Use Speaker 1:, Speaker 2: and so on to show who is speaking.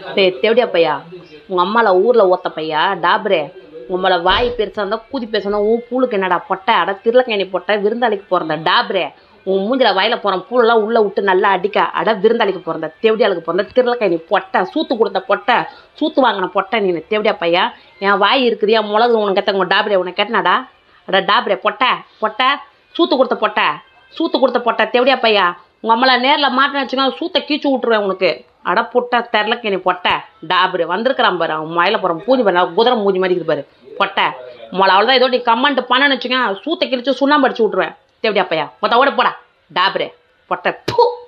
Speaker 1: டேய் தேவடியா பையா உங்கள் அம்மாவில் ஊரில் ஓத்த பையா டாப்ரே உங்களை வாய் பெருசாக இருந்தால் கூதி பேசணும் உன் பூளுக்கு என்னடா பொட்டை அட திருளக்கேணி பொட்டை விருந்தாளிக்கு பிறந்த டாப்ரே உன் மூஞ்சில வாயில போகிற பூலெல்லாம் உள்ளே விட்டு நல்லா அடிக்க அட விருந்தாளிக்கு பிறந்த தேவடியாளுக்கு பிறந்த திருளக்கேணி பொட்டை சூத்து கொடுத்த பொட்டை சூத்து வாங்கின பொட்டை நீ தேவடியா பையா என் வாய் இருக்குது என் மிளகு உனக்கு கேட்ட டாப்ரே உனக்கு கேட்டனாடா அட டாப்ரே பொட்டை பொட்டை சூத்து கொடுத்த பொட்டை சூத்து கொடுத்த பொட்டை தேவடியா பையா உங்கள் அம்மளை நேரில் மாட்டின வச்சுக்கோங்க சூத்தை கீச்சு விட்ருவேன் உனக்கு அட பொட்டை தெரிலக்கு நீ பொட்டை டாபரு வந்திருக்கிறான் பாரு அவன் மயில போகிறான் பூஜை பண்ண குதிரை மூஞ்சி மாதிரி இருக்குது பாரு பொட்டை மொளை அவ்வளோதான் ஏதோ நீ கமெண்ட் பண்ணன்னு வச்சுக்கோங்க சூத்தை கிழிச்சு சுண்ணாம்பு அடிச்சு விட்ருவேன் தேவடியா பையா மொத்த ஓட போடா டாபரு பொட்டை பூ